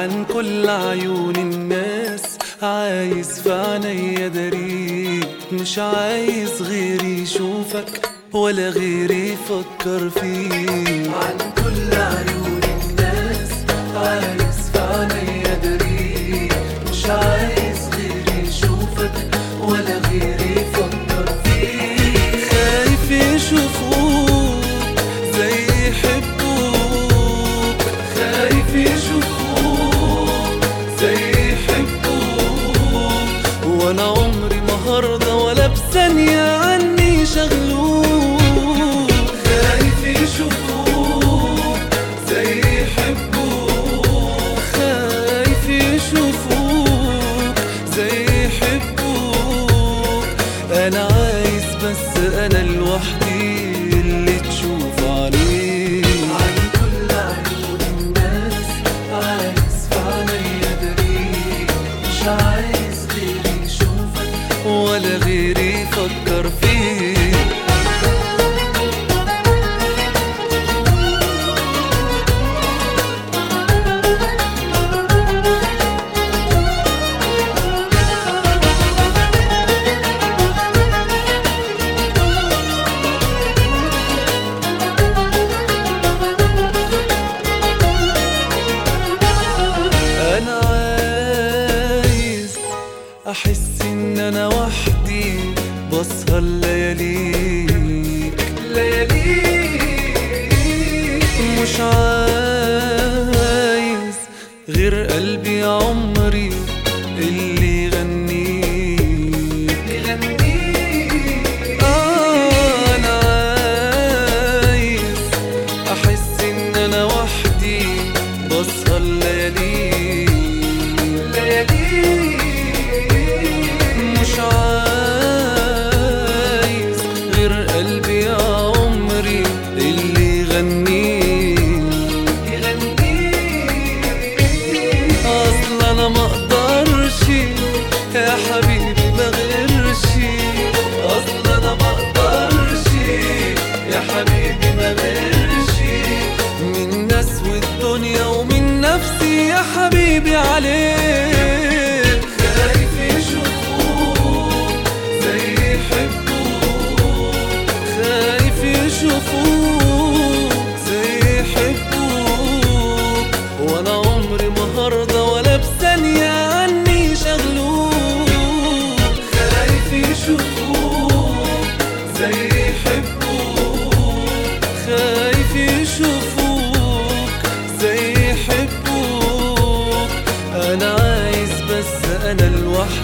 عن كل عيون الناس عايز في عينيا داريك مش عايز غيري يشوفك ولا غيري يفكر فيك عن كل عيون الناس عايز في عينيا داريك مش عايز غيري يشوفك ولا غيري يفكر فيك خايف يشوفوك زي يحبوك خايف يشوفوك زي يحبوك وانا عمري ما هرضى ولا بثانية عني شغلوك خايف يشوفوك زي يحبوك خايف يشوفوك زي يحبوك انا عايز بس انا لوحدي اللي تشوف عليه عن كل عيون الناس عايز في عينيا داريك مش عايز غيري يشوفك ولا غيري يفكر فيك انا عايز احس ان انا وحدي بسهر لياليك لياليك مش عايز غير قلبي يا عمري اللي يغنيك يغنيك آه انا عايز احس ان انا وحدي بسهر ليالي ليالي مش عايز غير قلبي يا عمري اللي يغني يغني اصل انا ما اقدرش يا حبيبي ما غيرش اصل انا ما اقدرش يا حبيبي ما غيرش من ناس والدنيا ومن نفسي يا حبيبي عليك خايف يشوفوك زي يحبوك خايف يشوفوك زي يحبوك وانا عمري ما هرضى ولا بثانية عني شغلوك خايف يشوفوك زي يحبوك خايف يشوفوك زي يحبوك انا عايز بس انا لوحدي